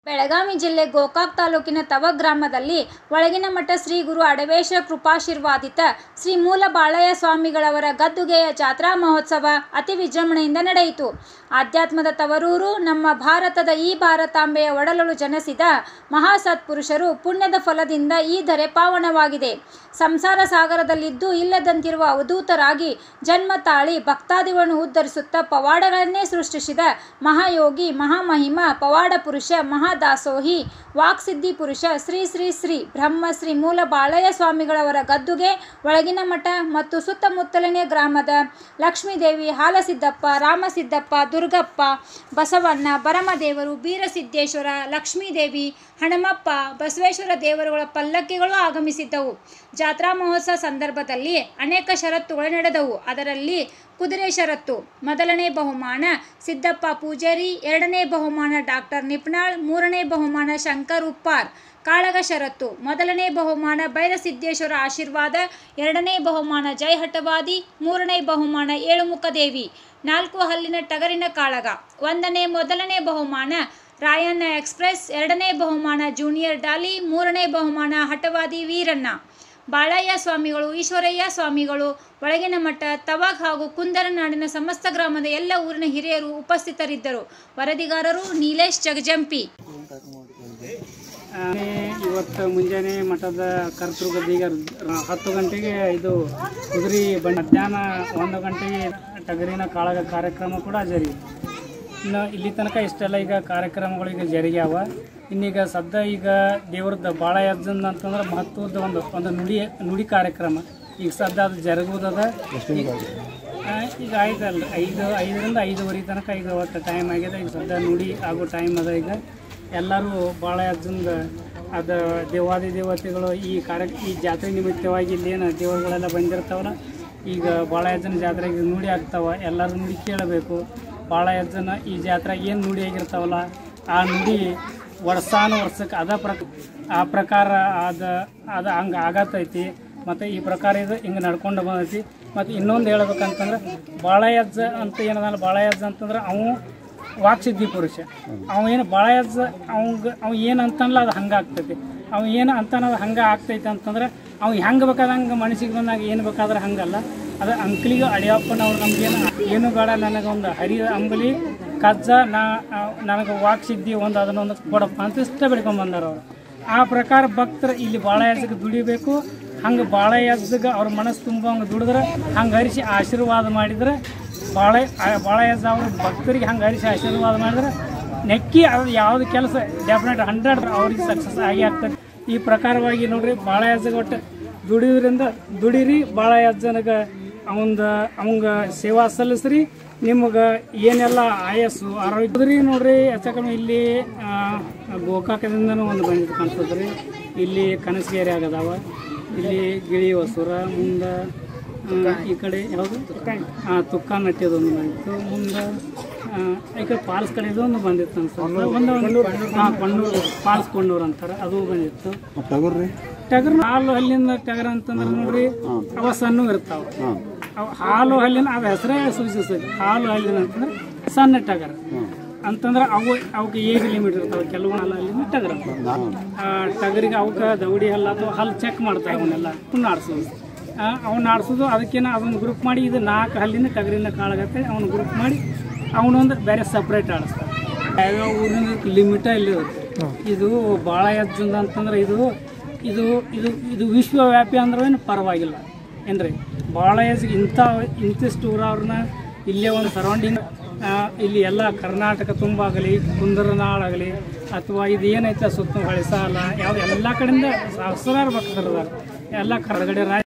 ಬೆಳಗಾವಿ ಜಿಲ್ಲೆ ಗೋಕಾಕ್ ತಾಲೂಕಿನ ತವ ಗ್ರಾಮದಲ್ಲಿ ಒಳಗಿನ ಮಠ ಶ್ರೀ ಗುರು ಅಡವೇಶ ಕೃಪಾಶೀರ್ವಾದಿತ ಶ್ರೀ ಮೂಲ ಬಾಳಯ್ಯ ಸ್ವಾಮಿಗಳವರ ಗದ್ದುಗೆಯ ಜಾತ್ರಾ ಮಹೋತ್ಸವ ಅತಿ ವಿಜೃಂಭಣೆಯಿಂದ ನಡೆಯಿತು ಆಧ್ಯಾತ್ಮದ ತವರೂರು ನಮ್ಮ ಭಾರತದ ಈ ಭಾರತಾಂಬೆಯ ಒಡಲಳು ಜನಿಸಿದ ಮಹಾಸತ್ಪುರುಷರು ಪುಣ್ಯದ ಫಲದಿಂದ ಈ ಧರೆ ಪಾವನವಾಗಿದೆ ಸಂಸಾರ ಸಾಗರದಲ್ಲಿದ್ದು ಇಲ್ಲದಂತಿರುವ ಅವಧೂತರಾಗಿ ಜನ್ಮ ತಾಳಿ ಭಕ್ತಾದಿಗಳನ್ನು ಉದ್ಧರಿಸುತ್ತಾ ಪವಾಡಗಳನ್ನೇ ಸೃಷ್ಟಿಸಿದ ಮಹಾಯೋಗಿ ಮಹಾಮಹಿಮ ಪವಾಡ ಪುರುಷ ಮಹಾದಾಸೋಹಿ ವಾಕ್ಸಿದ್ಧಿ ಪುರುಷ ಶ್ರೀ ಶ್ರೀ ಶ್ರೀ ಬ್ರಹ್ಮಶ್ರೀ ಮೂಲ ಬಾಳಯ್ಯ ಸ್ವಾಮಿಗಳವರ ಗದ್ದುಗೆ ಒಳಗಿನ ಮಠ ಮತ್ತು ಸುತ್ತಮುತ್ತಲಿನ ಗ್ರಾಮದ ಲಕ್ಷ್ಮೀದೇವಿ ಹಾಲಸಿದ್ದಪ್ಪ ರಾಮಸಿದ್ದಪ್ಪ ದುರ್ಗಪ್ಪ ಬಸವಣ್ಣ ಬರಮದೇವರು ಬೀರಸಿದ್ದೇಶ್ವರ ಲಕ್ಷ್ಮೀದೇವಿ ಹಣಮಪ್ಪ ಬಸವೇಶ್ವರ ದೇವರುಗಳ ಪಲ್ಲಕ್ಕಿಗಳು ಆಗಮಿಸಿದ್ದವು ಜಾತ್ರಾ ಮಹೋತ್ಸವ ಸಂದರ್ಭದಲ್ಲಿ ಅನೇಕ ಷರತ್ತುಗಳು ನಡೆದವು ಅದರಲ್ಲಿ ಕುದುರೆ ಷರತ್ತು ಮೊದಲನೇ ಬಹುಮಾನ ಸಿದ್ದಪ್ಪ ಪೂಜಾರಿ ಎರಡನೇ ಬಹುಮಾನ ಡಾಕ್ಟರ್ ನಿಪ್ನಾಳ್ ಮೂರನೇ ಬಹುಮಾನ ಶಂಕರ್ ಉಪ್ಪಾರ್ ಕಾಳಗ ಷರತ್ತು ಮೊದಲನೇ ಬಹುಮಾನ ಭೈರಸಿದ್ದೇಶ್ವರ ಆಶೀರ್ವಾದ ಎರಡನೇ ಬಹುಮಾನ ಜೈ ಹಠವಾದಿ ಮೂರನೇ ಬಹುಮಾನ ಏಳುಮುಖ ದೇವಿ ನಾಲ್ಕು ಹಲ್ಲಿನ ಟಗರಿನ ಕಾಳಗ ಒಂದನೇ ಮೊದಲನೇ ಬಹುಮಾನ ರಾಯಣ್ಣ ಎಕ್ಸ್ಪ್ರೆಸ್ ಎರಡನೇ ಬಹುಮಾನ ಜೂನಿಯರ್ ಡಾಲಿ ಮೂರನೇ ಬಹುಮಾನ ಹಠವಾದಿ ವೀರಣ್ಣ ಬಾಳಯ್ಯ ಸ್ವಾಮಿಗಳು ಈಶ್ವರಯ್ಯ ಸ್ವಾಮಿಗಳು ಒಳಗಿನ ಮಠ ತವಾಗ್ ಹಾಗೂ ಕುಂದರನಾಡಿನ ಸಮಸ್ತ ಗ್ರಾಮದ ಎಲ್ಲ ಊರಿನ ಹಿರಿಯರು ಉಪಸ್ಥಿತರಿದ್ದರು ವರದಿಗಾರರು ನೀಲೇಶ್ ಜಗಜಂಪಿ ಆನೆ ಇವತ್ತು ಮುಂಜಾನೆ ಮಠದ ಕರ್ತೃ ಗದ್ದಿಗೆ ರ- ಹತ್ತು ಗಂಟೆಗೆ ಇದು ಕುದುರೆ ಬಂಡ ಮಧ್ಯಾಹ್ನ ಒಂದು ಗಂಟೆಗೆ ಟಗರಿನ ಕಾಳಗ ಕಾರ್ಯಕ್ರಮ ಕೂಡ ಜರುಗಿ ಇನ್ನು ಇಲ್ಲಿ ತನಕ ಇಷ್ಟೆಲ್ಲ ಈಗ ಕಾರ್ಯಕ್ರಮಗಳು ಈಗ ಜರುಗ್ಯಾವ ಇನ್ನೀಗ ಸದ್ಯ ಈಗ ದೇವ್ರದ್ದು ಭಾಳ ಯಜ್ಜನ್ ಅಂತಂದ್ರೆ ಮಹತ್ವದ ಒಂದು ಒಂದು ನುಡಿ ನುಡಿ ಕಾರ್ಯಕ್ರಮ ಈಗ ಸದ್ಯ ಅದು ಜರುಗುವುದದ ಈಗ ಆ, ಈಗ ಆಯ್ತಲ್ಲ ಐದು ಐದರಿಂದ ಐದುವರೆ ತನಕ ಈಗ ಒಟ್ಟು ಟೈಮ್ ಆಗಿದೆ ಈಗ ಸದ್ಯ ನುಡಿ ಆಗೋ ಟೈಮ್ ಅದ ಈಗ ಎಲ್ಲರೂ ಭಾಳ ಅಜ್ಜಂದ ಅದು ದೇವಾದಿ ದೇವತೆಗಳು ಈ ಕಾರ್ಯ ಈ ಜಾತ್ರೆ ನಿಮಿತ್ತವಾಗಿ ಇಲ್ಲೇನು ದೇವರುಗಳೆಲ್ಲ ಬಂದಿರ್ತಾವಲ್ಲ ಈಗ ಭಾಳ ಜನ ಜಾತ್ರೆಗೆ ನುಡಿ ಆಗ್ತಾವ ಎಲ್ಲರೂ ನುಡಿ ಕೇಳಬೇಕು ಭಾಳ ಜನ ಈ ಜಾತ್ರೆ ಏನು ನುಡಿ ಆಗಿರ್ತಾವಲ್ಲ ಆ ನುಡಿ ವರ್ಷಾನು ವರ್ಷಕ್ಕೆ ಅದ ಪ್ರಕ ಆ ಪ್ರಕಾರ ಅದ ಅದು ಹಂಗೆ ಆಗತ್ತೈತಿ ಮತ್ತು ಈ ಪ್ರಕಾರ ಇದು ಹಿಂಗೆ ನಡ್ಕೊಂಡು ಬಂದೈತಿ ಮತ್ತು ಇನ್ನೊಂದು ಹೇಳ್ಬೇಕಂತಂದ್ರೆ ಬಾಳಯಜ್ಜ ಅಂತ ಏನದಲ್ಲ ಬಾಳಯಜ್ಜ ಅಂತಂದ್ರೆ ಅವು ವಾಕ್ಸಿದ್ಧಿ ಪುರುಷ ಅವ ಏನು ಭಾಳ ಯಜ್ಜ ಅವಂಗ ಅವ್ ಏನು ಅಂತನಲ್ಲ ಅದು ಹಂಗೆ ಆಗ್ತೈತಿ ಅವ್ ಏನು ಅಂತನದು ಹಂಗೆ ಆಗ್ತೈತೆ ಅಂತಂದ್ರೆ ಅವ್ ಹೆಂಗೆ ಬೇಕಾದಂಗೆ ಮನಸ್ಸಿಗೆ ಬಂದಾಗ ಏನು ಬೇಕಾದ್ರೆ ಹಂಗಲ್ಲ ಅದು ಅಂಕ್ಲಿಗೆ ಅಡಿಯಪ್ಪನವ್ರು ನಮ್ಗೇನು ಏನು ಬೇಡ ನನಗೊಂದು ಹರಿ ಅಂಬಲಿ ಕಜ್ಜ ನಾ ನನಗೆ ವಾಕ್ಸಿದ್ಧಿ ಒಂದು ಅದನ್ನೊಂದು ಕೊಡಪ್ಪ ಅಂತ ಇಷ್ಟ ಬೆಳ್ಕೊಂಬಂದಾರ ಅವರು ಆ ಪ್ರಕಾರ ಭಕ್ತರು ಇಲ್ಲಿ ಭಾಳ ಯಜ್ಜಗೆ ದುಡಿಬೇಕು ಹಂಗೆ ಭಾಳ ಯಜ್ಜಗೆ ಅವ್ರ ಮನಸ್ಸು ತುಂಬ ಹಂಗೆ ದುಡಿದ್ರೆ ಹಂಗೆ ಹರಿಸಿ ಆಶೀರ್ವಾದ ಮಾಡಿದ್ರೆ ಭಾಳ ಭಾಳ ಯಜ್ಜ ಅವ್ರ ಭಕ್ತರಿಗೆ ಹಂಗೆ ಹರಿಸಿ ಆಶೀರ್ವಾದ ಮಾಡಿದ್ರೆ ನೆಕ್ಕಿ ಅದು ಯಾವ್ದು ಕೆಲಸ ಡೆಫಿನೆಟ್ ಹಂಡ್ರೆಡ್ ಅವ್ರಿಗೆ ಸಕ್ಸಸ್ ಆಗಿ ಆಗ್ತದೆ ಈ ಪ್ರಕಾರವಾಗಿ ನೋಡ್ರಿ ಭಾಳ ಯಜ್ಜಗೆ ಒಟ್ಟು ದುಡಿಯೋದ್ರಿಂದ ದುಡೀರಿ ಭಾಳ ಯಜ್ಜನಿಗೆ ಅವಂದ ಅವಂಗ ಸೇವಾ ಸಲ್ಲಿಸ್ರಿ ನಿಮ್ಗೆ ಏನೆಲ್ಲ ಆಯಸ್ಸು ಆರೋಗ್ಯದ್ರಿ ನೋಡ್ರಿ ಹೆಚ್ಚ ಕಮ್ಮಿ ಇಲ್ಲಿ ಆ, ಗೋಕಾಕದಿಂದನೂ ಒಂದು ಬಂದಿದ್ದು ಕಾಣಿಸ್ತದೆ ರೀ ಇಲ್ಲಿ ಕನಸಗೇರಿ ಆಗದಾವ ಇಲ್ಲಿ ಗಿಳಿ ಹೊಸೂರ ಮುಂದೆ ಆ, ಈ ಕಡೆ ಯಾವುದು ಹಾಂ ತುಕ್ಕ ನಟ್ಟಿದೊಂದು ಬಂದಿತ್ತು ಮುಂದೆ ಆ, ಈ ಕಡೆ ಪಾಲ್ಸ್ ಕಡೆದು ಒಂದು ಬಂದಿತ್ತು ಅನ್ಸುತ್ತೆ ಒಂದು ಹಾಂ ಕೊಂಡೂರು ಪಾಲ್ಸ್ ಕೊಂಡೂರು ಅಂತಾರೆ ಅದು ಬಂದಿತ್ತು ಟಗರ್ರಿ ಟಗರ್ ಹಾಲು ಹಲ್ಲಿನ ಟಗರ್ ಅಂತಂದ್ರೆ ನೋಡ್ರಿ ಅವ ಸಣ್ಣ ಇರ್ತಾವ ಅವ್ ಹಾಲು ಹಲ್ಲಿನ ಅವ ಹೆಸರೇ ಸೂಚಿಸ್ತದೆ ಹಾಲು ಹಲ್ಲಿನ ಅಂತಂದ್ರೆ ಸಣ್ಣ ಟಗರ್ ಅಂತಂದ್ರೆ ಅವು ಅವಕ್ಕೆ ಏಜ್ ಲಿಮಿಟ್ ಇರ್ತಾವೆ ಕೆಲವು ಹಾಲು ಹಲ್ಲಿನ ಟಗರ್ ಆ ಟಗರಿಗೆ ಅವಕ್ಕೆ ದೌಡಿ ಹಲ್ಲ ಅಥವಾ ಹಲ್ಲು ಚೆಕ್ ಮಾಡ್ತಾರೆ ಅವನ್ನೆಲ್ಲ ಅವ್ನ ಆಡ್ಸೋದು ಅವ್ನ ಆಡ್ಸೋದು ಅದಕ್ಕೇನ ಅದನ್ನು ಗ್ರೂಪ್ ಮಾಡಿ ಇದು ನಾಲ್ಕು ಹಲ್ಲಿನ ಟಗರಿನ ಕಾಳಗತ್ತೆ ಅವ್ನು ಗ್ರೂಪ್ ಮಾಡಿ ಅವನೊಂದು ಬೇರೆ ಸಪ್ರೇಟ್ ಆಡಿಸ್ತಾರೆ ಯಾವ್ಯಾವ ಊರಿನ ಲಿಮಿಟ ಇಲ್ಲಿರುತ್ತೆ ಇದು ಭಾಳ ಎಜ್ಜಂದ ಅಂತಂದ್ರೆ ಇದು ಇದು ಇದು ಇದು ವಿಶ್ವವ್ಯಾಪಿ ಅಂದ್ರೆ ಏನು ಪರವಾಗಿಲ್ಲ ಏನ್ರಿ ಭಾಳ ಎಜ್ ಇಂಥ ಇಂತಿಷ್ಟು ಊರವ್ರನ್ನ ಇಲ್ಲೇ ಒಂದು ಸರೌಂಡಿಂಗ್ ಇಲ್ಲಿ ಎಲ್ಲ ಕರ್ನಾಟಕ ತುಂಬ ಆಗಲಿ ಕುಂದರನಾಳಾಗಲಿ ಅಥವಾ ಇದು ಏನೈತೆ ಸುತ್ತ ಹೊಳಿಸಾಲ ಯಾವ್ದು ಎಲ್ಲ ಕಡೆಯಿಂದ ಸಹಸ್ರಾರು ಭಕ್ತರು ಎಲ್ಲ ಕರ್ಗಡೆ ರಾಜ್ಯ